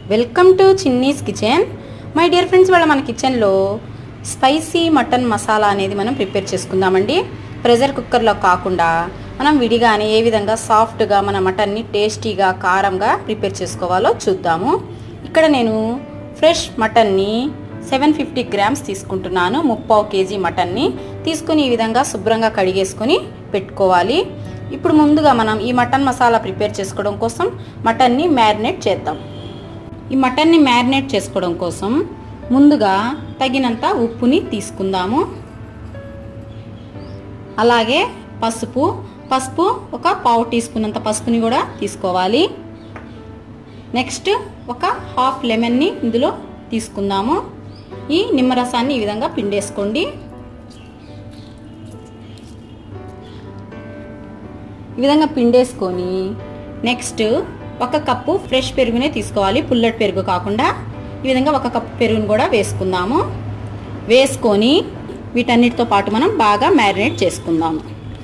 welcome to Chinni's kitchen my dear friends వాళ్ళ మన కిచెన్లో స్పైసీ మటన్ మసాలా అనేది మనం ప్రిపేర్ చేసుకుందామండి ప్రెషర్ కుక్కర్లో కాకుండా మనం విడిగానే ఏ విధంగా సాఫ్ట్గా మన మటన్ని టేస్టీగా కారంగా ప్రిపేర్ చేసుకోవాలో చూద్దాము ఇక్కడ నేను ఫ్రెష్ మటన్ని సెవెన్ ఫిఫ్టీ గ్రామ్స్ తీసుకుంటున్నాను ముప్పావు కేజీ మటన్ని తీసుకుని ఈ విధంగా శుభ్రంగా కడిగేసుకొని పెట్టుకోవాలి ఇప్పుడు ముందుగా మనం ఈ మటన్ మసాలా ప్రిపేర్ చేసుకోవడం కోసం మటన్ని మ్యారినేట్ చేద్దాం ఈ మటన్ని మ్యారినేట్ చేసుకోవడం కోసం ముందుగా తగినంత ఉప్పుని తీసుకుందాము అలాగే పసుపు పసుపు ఒక పావు టీ స్పూన్ అంత పసుపుని కూడా తీసుకోవాలి నెక్స్ట్ ఒక హాఫ్ లెమన్ని ఇందులో తీసుకుందాము ఈ నిమ్మరసాన్ని ఈ విధంగా పిండేసుకోండి ఈ విధంగా పిండేసుకొని నెక్స్ట్ ఒక కప్పు ఫ్రెష్ పెరుగునే తీసుకోవాలి పుల్లటి పెరుగు కాకుండా ఈ విధంగా ఒక కప్పు పెరుగును కూడా వేసుకుందాము వేసుకొని వీటన్నిటితో పాటు మనం బాగా మ్యారినేట్ చేసుకుందాము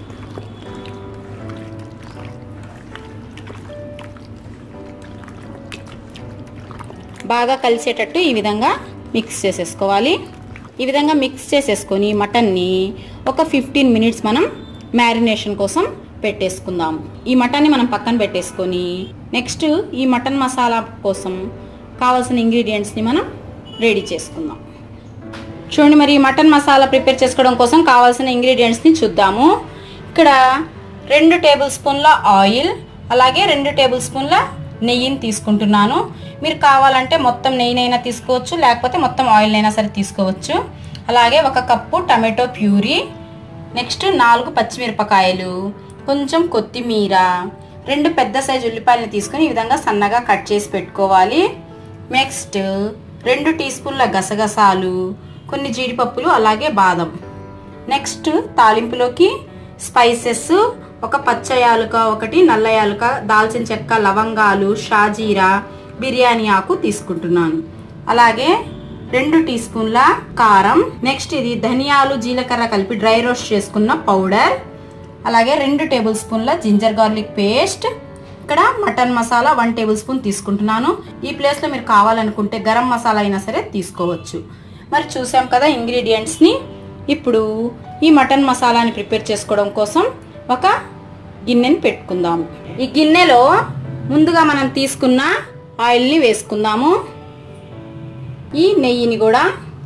బాగా కలిసేటట్టు ఈ విధంగా మిక్స్ చేసేసుకోవాలి ఈ విధంగా మిక్స్ చేసేసుకొని మటన్ని ఒక ఫిఫ్టీన్ మినిట్స్ మనం మ్యారినేషన్ కోసం పెట్టేసుకుందాం ఈ మటన్ని మనం పక్కన పెట్టేసుకొని నెక్స్ట్ ఈ మటన్ మసాలా కోసం కావాల్సిన ఇంగ్రీడియంట్స్ని మనం రెడీ చేసుకుందాం చూడండి మరి మటన్ మసాలా ప్రిపేర్ చేసుకోవడం కోసం కావాల్సిన ఇంగ్రీడియంట్స్ని చూద్దాము ఇక్కడ రెండు టేబుల్ స్పూన్ల ఆయిల్ అలాగే రెండు టేబుల్ స్పూన్ల నెయ్యిని తీసుకుంటున్నాను మీరు కావాలంటే మొత్తం నెయ్యినైనా తీసుకోవచ్చు లేకపోతే మొత్తం ఆయిల్ అయినా సరే తీసుకోవచ్చు అలాగే ఒక కప్పు టమాటో ప్యూరీ నెక్స్ట్ నాలుగు పచ్చిమిరపకాయలు కొంచెం కొత్తిమీర రెండు పెద్ద సైజు ఉల్లిపాయలను తీసుకొని ఈ విధంగా సన్నగా కట్ చేసి పెట్టుకోవాలి నెక్స్ట్ రెండు టీ స్పూన్ల గసగసాలు కొన్ని జీడిపప్పులు అలాగే బాదం నెక్స్ట్ తాలింపులోకి స్పైసెస్ ఒక పచ్చ యాలుక ఒకటి నల్ల యాలుక దాల్చిన చెక్క లవంగాలు షాజీరా బిర్యానీ ఆకు తీసుకుంటున్నాను అలాగే రెండు టీ స్పూన్ల కారం నెక్స్ట్ ఇది ధనియాలు జీలకర్ర కలిపి డ్రై రోస్ట్ చేసుకున్న పౌడర్ అలాగే రెండు టేబుల్ స్పూన్ల జింజర్ గార్లిక్ పేస్ట్ ఇక్కడ mutton masala one table spoon తీసుకుంటున్నాను ఈ ప్లేస్లో మీరు కావాలనుకుంటే గరం మసాలా అయినా సరే తీసుకోవచ్చు మరి చూసాం కదా ఇంగ్రీడియంట్స్ని ఇప్పుడు ఈ మటన్ మసాలాని ప్రిపేర్ చేసుకోవడం కోసం ఒక గిన్నెని పెట్టుకుందాం ఈ గిన్నెలో ముందుగా మనం తీసుకున్న ఆయిల్ని వేసుకుందాము ఈ నెయ్యిని కూడా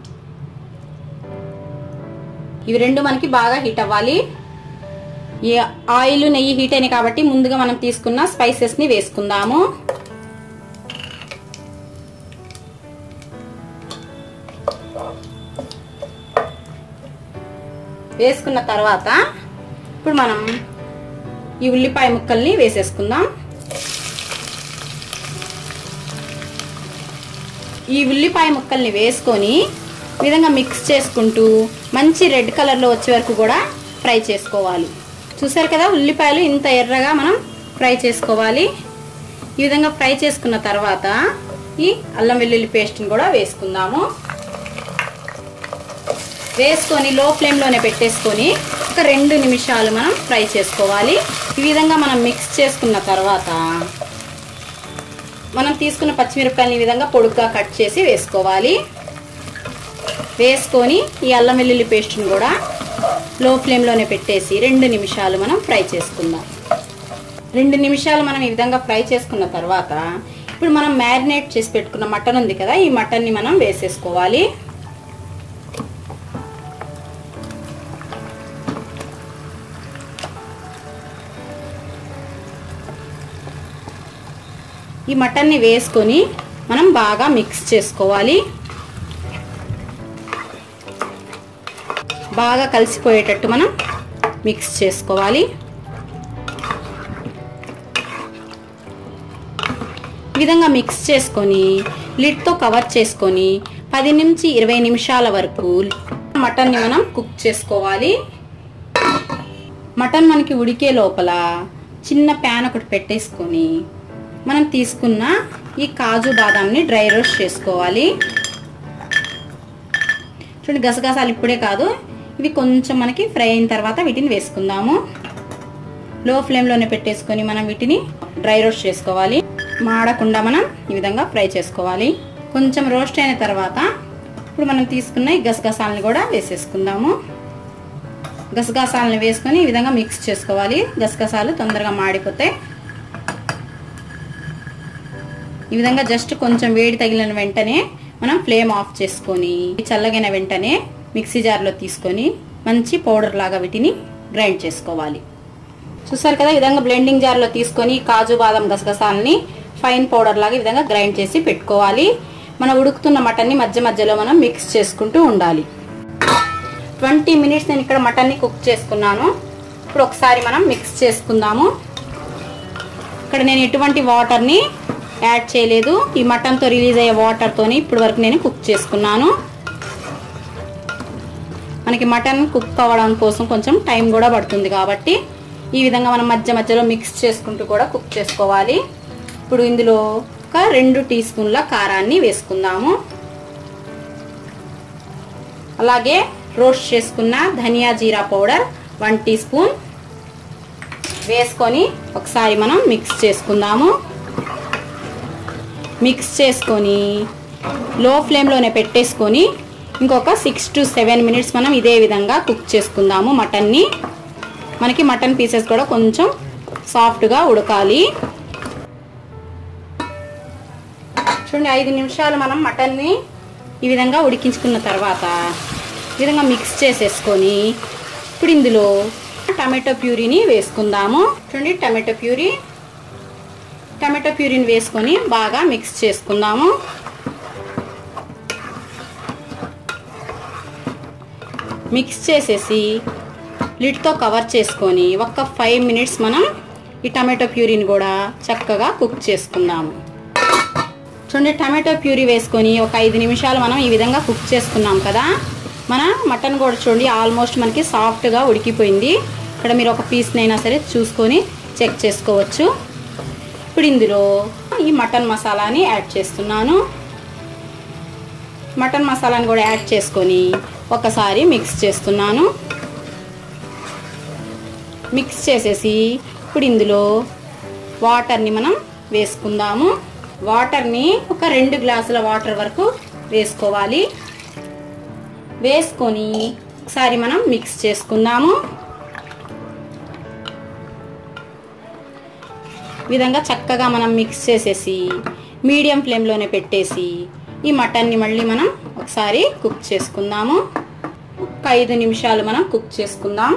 ఇవి రెండు మనకి బాగా హీట్ అవ్వాలి ఈ ఆయిల్ నెయ్యి హీట్ అయినాయి కాబట్టి ముందుగా మనం తీసుకున్న స్పైసెస్ని వేసుకుందాము వేసుకున్న తర్వాత ఇప్పుడు మనం ఈ ఉల్లిపాయ ముక్కల్ని వేసేసుకుందాం ఈ ఉల్లిపాయ ముక్కల్ని వేసుకొని విధంగా మిక్స్ చేసుకుంటూ మంచి రెడ్ కలర్లో వచ్చే వరకు కూడా ఫ్రై చేసుకోవాలి చూసారు కదా ఉల్లిపాయలు ఇంత ఎర్రగా మనం ఫ్రై చేసుకోవాలి ఈ విధంగా ఫ్రై చేసుకున్న తర్వాత ఈ అల్లం వెల్లుల్లి పేస్ట్ని కూడా వేసుకుందాము వేసుకొని లో ఫ్లేమ్లోనే పెట్టేసుకొని ఒక రెండు నిమిషాలు మనం ఫ్రై చేసుకోవాలి ఈ విధంగా మనం మిక్స్ చేసుకున్న తర్వాత మనం తీసుకున్న పచ్చిమిరపకాయలు ఈ విధంగా పొడుగ్గా కట్ చేసి వేసుకోవాలి వేసుకొని ఈ అల్లం వెల్లుల్లి పేస్ట్ని కూడా లో ఫ్లేమ్లోనే పెట్టేసి రెండు నిమిషాలు మనం ఫ్రై చేసుకుందాం రెండు నిమిషాలు మనం ఈ విధంగా ఫ్రై చేసుకున్న తర్వాత ఇప్పుడు మనం మ్యారినేట్ చేసి పెట్టుకున్న మటన్ ఉంది కదా ఈ మటన్ని మనం వేసేసుకోవాలి ఈ మటన్ని వేసుకొని మనం బాగా మిక్స్ చేసుకోవాలి బాగా కలిసిపోయేటట్టు మనం మిక్స్ చేసుకోవాలి ఈ విధంగా మిక్స్ చేసుకొని లిడ్తో కవర్ చేసుకొని పది నుంచి ఇరవై నిమిషాల వరకు మటన్ని మనం కుక్ చేసుకోవాలి మటన్ మనకి ఉడికే లోపల చిన్న ప్యాన్ ఒకటి పెట్టేసుకొని మనం తీసుకున్న ఈ కాజు బాదాంని డ్రై రోస్ట్ చేసుకోవాలి చూడండి గసగసాలు ఇప్పుడే కాదు ఇవి కొంచెం మనకి ఫ్రై అయిన తర్వాత వీటిని వేసుకుందాము లో ఫ్లేమ్లోనే పెట్టేసుకొని మనం వీటిని డ్రై రోస్ట్ చేసుకోవాలి మాడకుండా మనం ఈ విధంగా ఫ్రై చేసుకోవాలి కొంచెం రోస్ట్ అయిన తర్వాత ఇప్పుడు మనం తీసుకున్న ఈ గసగసాలని కూడా వేసేసుకుందాము గసగసాలను వేసుకొని ఈ విధంగా మిక్స్ చేసుకోవాలి గసగసాలు తొందరగా మాడిపోతాయి ఈ విధంగా జస్ట్ కొంచెం వేడి తగిలిన వెంటనే మనం ఫ్లేమ్ ఆఫ్ చేసుకొని చల్లగైన వెంటనే మిక్సీ జార్లో తీసుకొని మంచి పౌడర్ లాగా వీటిని గ్రైండ్ చేసుకోవాలి చూసారు కదా ఈ విధంగా బ్లెండింగ్ జార్లో తీసుకొని కాజు బాదం గసగసాలని ఫైన్ పౌడర్ లాగా ఈ విధంగా గ్రైండ్ చేసి పెట్టుకోవాలి మన ఉడుకుతున్న మటన్ని మధ్య మధ్యలో మనం మిక్స్ చేసుకుంటూ ఉండాలి ట్వంటీ మినిట్స్ నేను ఇక్కడ మటన్ని కుక్ చేసుకున్నాను ఇప్పుడు ఒకసారి మనం మిక్స్ చేసుకుందాము ఇక్కడ నేను ఎటువంటి వాటర్ని యాడ్ చేయలేదు ఈ మటన్తో రిలీజ్ అయ్యే వాటర్తోని ఇప్పటి వరకు నేను కుక్ చేసుకున్నాను మనకి మటన్ కుక్ అవ్వడం కోసం కొంచెం టైం కూడా పడుతుంది కాబట్టి ఈ విధంగా మనం మధ్య మధ్యలో మిక్స్ చేసుకుంటూ కూడా కుక్ చేసుకోవాలి ఇప్పుడు ఇందులో ఒక రెండు టీ స్పూన్ల కారాన్ని వేసుకుందాము అలాగే రోస్ట్ చేసుకున్న ధనియా జీరా పౌడర్ వన్ టీ స్పూన్ వేసుకొని ఒకసారి మనం మిక్స్ చేసుకుందాము మిక్స్ చేసుకొని లో ఫ్లేమ్లోనే పెట్టేసుకొని ఇంకొక సిక్స్ టు సెవెన్ మినిట్స్ మనం ఇదే విధంగా కుక్ చేసుకుందాము మటన్ని మనకి మటన్ పీసెస్ కూడా కొంచెం సాఫ్ట్గా ఉడకాలి చూడండి ఐదు నిమిషాలు మనం మటన్ని ఈ విధంగా ఉడికించుకున్న తర్వాత ఈ విధంగా మిక్స్ చేసేసుకొని ఇప్పుడు ఇందులో టమాటో ప్యూరీని వేసుకుందాము చూడండి టమాటో ప్యూరీ టమాటో ప్యూరీని వేసుకొని బాగా మిక్స్ చేసుకుందాము మిక్స్ చేసేసి లిడ్తో కవర్ చేసుకొని ఒక్క ఫైవ్ మినిట్స్ మనం ఈ టమాటో ప్యూరీని కూడా చక్కగా కుక్ చేసుకుందాము చూడండి టమాటో ప్యూరీ వేసుకొని ఒక ఐదు నిమిషాలు మనం ఈ విధంగా కుక్ చేసుకున్నాం కదా మన మటన్ కూడా చూడండి ఆల్మోస్ట్ మనకి సాఫ్ట్గా ఉడికిపోయింది ఇక్కడ మీరు ఒక పీస్నైనా సరే చూసుకొని చెక్ చేసుకోవచ్చు ఇప్పుడు ఇందులో ఈ మటన్ మసాలాని యాడ్ చేస్తున్నాను మటన్ మసాలాని కూడా యాడ్ చేసుకొని ఒకసారి మిక్స్ చేస్తున్నాను మిక్స్ చేసేసి ఇప్పుడు ఇందులో వాటర్ని మనం వేసుకుందాము వాటర్ని ఒక రెండు గ్లాసుల వాటర్ వరకు వేసుకోవాలి వేసుకొని ఒకసారి మనం మిక్స్ చేసుకుందాము విధంగా చక్కగా మనం మిక్స్ చేసేసి మీడియం ఫ్లేమ్లోనే పెట్టేసి ఈ మటన్ని మళ్ళీ మనం ఒకసారి కుక్ చేసుకుందాము ఒక ఐదు నిమిషాలు మనం కుక్ చేసుకుందాం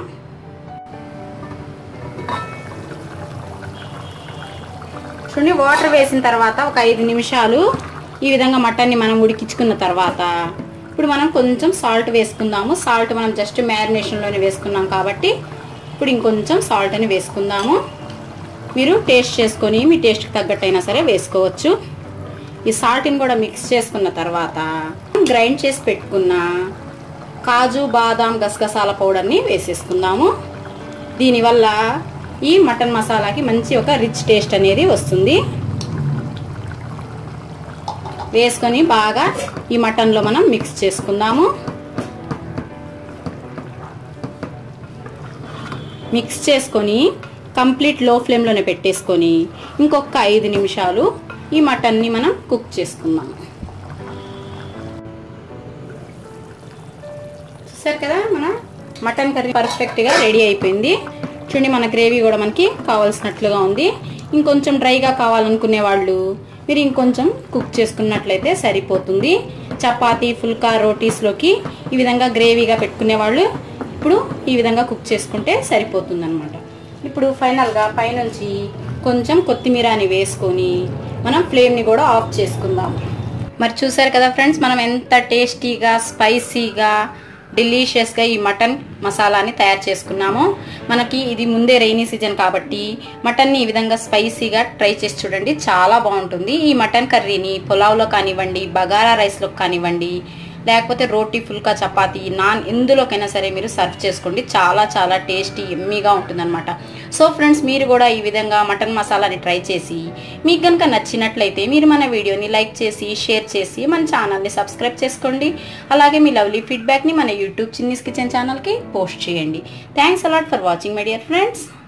చూడండి వాటర్ వేసిన తర్వాత ఒక ఐదు నిమిషాలు ఈ విధంగా మటన్ని మనం ఉడికించుకున్న తర్వాత ఇప్పుడు మనం కొంచెం సాల్ట్ వేసుకుందాము సాల్ట్ మనం జస్ట్ మ్యారినేషన్లోనే వేసుకున్నాం కాబట్టి ఇప్పుడు ఇంకొంచెం సాల్ట్ అని వేసుకుందాము మీరు టేస్ట్ చేసుకొని మీ టేస్ట్కి తగ్గట్టయినా సరే వేసుకోవచ్చు ఈ సాల్ట్ని కూడా మిక్స్ చేసుకున్న తర్వాత గ్రైండ్ చేసి పెట్టుకున్న కాజు బాదాం గసగసాల పౌడర్ని వేసేసుకుందాము దీనివల్ల ఈ మటన్ మసాలాకి మంచి ఒక రిచ్ టేస్ట్ అనేది వస్తుంది వేసుకొని బాగా ఈ మటన్లో మనం మిక్స్ చేసుకుందాము మిక్స్ చేసుకొని కంప్లీట్ లో ఫ్లేమ్లోనే పెట్టేసుకొని ఇంకొక ఐదు నిమిషాలు ఈ మటన్ని మనం కుక్ చేసుకుందాం చూసారు కదా మన మటన్ కర్రీ పర్ఫెక్ట్గా రెడీ అయిపోయింది చూడండి మన గ్రేవీ కూడా మనకి కావాల్సినట్లుగా ఉంది ఇంకొంచెం డ్రైగా కావాలనుకునే వాళ్ళు మీరు ఇంకొంచెం కుక్ చేసుకున్నట్లయితే సరిపోతుంది చపాతీ ఫుల్కా రోటీస్లోకి ఈ విధంగా గ్రేవీగా పెట్టుకునే వాళ్ళు ఇప్పుడు ఈ విధంగా కుక్ చేసుకుంటే సరిపోతుంది అనమాట ఇప్పుడు ఫైనల్గా పైనుంచి కొంచెం కొత్తిమీరని వేసుకొని మనం ఫ్లేమ్ని కూడా ఆఫ్ చేసుకుందాం మరి చూసారు కదా ఫ్రెండ్స్ మనం ఎంత టేస్టీగా స్పైసీగా డెలీషియస్గా ఈ మటన్ మసాలాని తయారు చేసుకున్నాము మనకి ఇది ముందే రైనీ సీజన్ కాబట్టి మటన్ని ఈ విధంగా స్పైసీగా ట్రై చేసి చూడండి చాలా బాగుంటుంది ఈ మటన్ కర్రీని పులావ్లో కానివ్వండి బగారా రైస్లో కానివ్వండి లేకపోతే రోటీ ఫుల్కా చపాతీ నాన్ ఎందులోకైనా సరే మీరు సర్వ్ చేసుకోండి చాలా చాలా టేస్టీ ఎమ్మీగా ఉంటుందన్నమాట సో ఫ్రెండ్స్ మీరు కూడా ఈ విధంగా మటన్ మసాలాని ట్రై చేసి మీకు కనుక నచ్చినట్లయితే మీరు మన వీడియోని లైక్ చేసి షేర్ చేసి మన ఛానల్ని సబ్స్క్రైబ్ చేసుకోండి అలాగే మీ లవ్లీ ఫీడ్బ్యాక్ని మన యూట్యూబ్ చిన్నీస్ కిచెన్ ఛానల్కి పోస్ట్ చేయండి thanks a lot for watching my dear friends